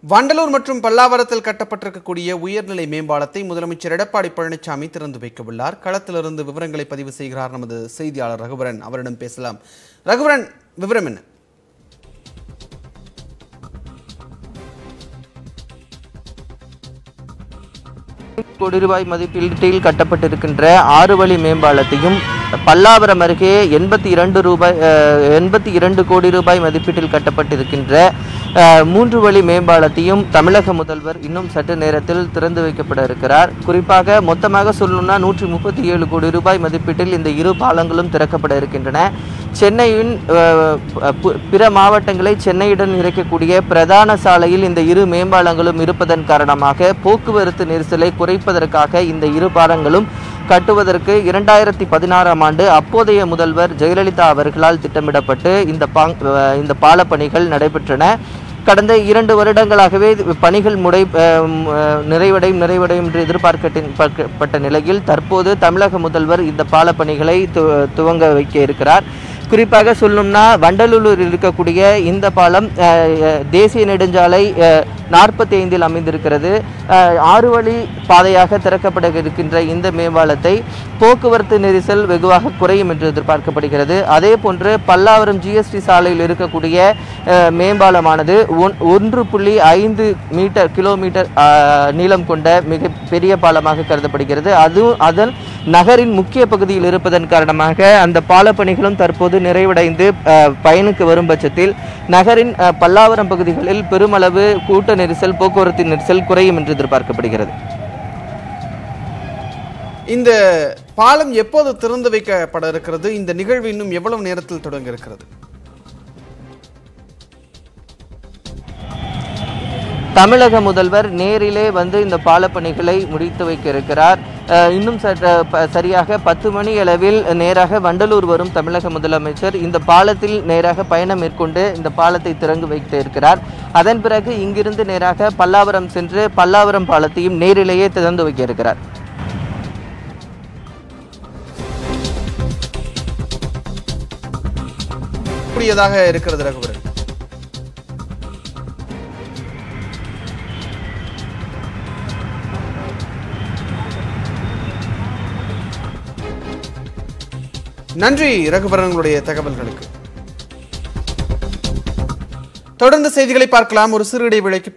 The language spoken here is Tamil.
வண்டலூர் மற்றும் பல்லாவரத்தில் கட்டப்பட்டிருக்கக்கூடிய உயர்நிலை மேம்பாலத்தை முதலமைச்சர் எடப்பாடி பழனிசாமி திறந்து வைக்க உள்ளார் களத்திலிருந்து விவரங்களை பதிவு செய்கிறார் நமது செய்தியாளர் ரகுவரன் அவரிடம் பேசலாம் ரகுவரன் விவரம் என்ன கோடி ரூபாய் மதிப்பீட்டில் கட்டப்பட்டிருக்கின்ற ஆறு வழி மேம்பாலத்தையும் பல்லாவரம் அருகே எண்பத்தி இரண்டு ரூபாய் எண்பத்தி இரண்டு கோடி ரூபாய் மதிப்பீட்டில் கட்டப்பட்டிருக்கின்ற அஹ், மூன்று வழி மேம்பாலத்தையும் தமிழக முதல்வர் இன்னும் சற்று நேரத்தில் திறந்து வைக்கப்பட இருக்கிறார் குறிப்பாக மொத்தமாக சொல்லணும்னா நூற்றி முப்பத்தி ஏழு கோடி ரூபாய் மதிப்பீட்டில் இந்த இரு பாலங்களும் திறக்கப்பட இருக்கின்றன சென்னையின் அஹ், பு- பிற மாவட்டங்களை சென்னையுடன் இணைக்கக்கூடிய பிரதான சாலையில் இந்த இரு மேம்பாலங்களும் இருப்பதன் காரணமாக போக்குவரத்து நெரிசலை குறைப்பதற்காக இந்த இரு பாலங்களும் கட்டுவதற்கு இரண்டாயிரத்தி பதினாறாம் ஆண்டு அப்போதைய முதல்வர் ஜெயலலிதா அவர்களால் திட்டமிடப்பட்டு இந்த பாங் அஹ், இந்த பாலப்பணிகள் நடைபெற்றன கடந்த இரண்டு வருடங்களாகவே இது பணிகள் முடை அஹ், அஹ், நிறைவடையும் நிறைவடையும் என்று எதிர்பார்க்கட்டின் பார்க்கப்பட்ட நிலையில் தற்போது தமிழக முதல்வர் இந்த பாலப்பணிகளை து- துவங்க வைக்க இருக்கிறார் குறிப்பாக சொல்லணும்னா வண்டலூரில் இருக்கக்கூடிய இந்த பாலம் அஹ், அஹ், தேசிய நெடுஞ்சாலை நாற்பத்தி ஐந்தில் அமைந்திருக்கிறது அஹ், ஆறு வழி பாதையாக திறக்கப்பட இருக்கின்ற இந்த மேம்பாலத்தை போக்குவரத்து நெரிசல் வெகுவாக குறையும் என்று எதிர்பார்க்கப்படுகிறது அதே போன்று பல்லாவரம் ஜிஎஸ்டி சாலையில் இருக்கக்கூடிய அஹ், மேம்பாலமானது ஒன் ஒன்று புள்ளி ஐந்து மீட்டர் கிலோமீட்டர் அஹ், நீளம் கொண்ட மிக பெரிய பாலமாக கருதப்படுகிறது அதுவும் அதன் நகரின் முக்கிய பகுதியில் இருப்பதன் காரணமாக அந்த பாலப்பணிகளும் தற்போது நிறைவடைந்து அஹ், பயனுக்கு வரும் பட்சத்தில் நகரின் அஹ், பல்லாவரம் பகுதிகளில் பெருமளவு கூட்ட நெரிசல் போக்குவரத்து நெரிசல் குறையும் என்று எதிர்பார்க்கப்படுகிறது இந்த பாலம் எப்போது திறந்து வைக்கப்பட இருக்கிறது இந்த நிகழ்வு இன்னும் எவ்வளவு நேரத்தில் தொடங்க இருக்கிறது தமிழக முதல்வர் நேரிலே வந்து இந்த பாலப்பணிகளை முடித்து வைக்க இருக்கிறார் அஹ், இன்னும் சற்று ப- சரியாக பத்து மணி அளவில் நேராக வண்டலூர் வரும் தமிழக முதலமைச்சர் இந்த பாலத்தில் நேராக பயணம் மேற்கொண்டு இந்த பாலத்தை திறந்து வைக்க இருக்கிறார் அதன் பிறகு இங்கிருந்து நேராக பல்லாவரம் சென்று பல்லாவரம் பாலத்தையும் நேரிலேயே திறந்து வைக்க இருக்கிறார் கூடியதாக இருக்கிறது ரகுவரன் நன்றி ரகுவரன் உங்களுடைய தகவல்களுக்கு தொடர்ந்து செய்திகளை பார்க்கலாம் ஒரு சிறு இடைவேளைக்கு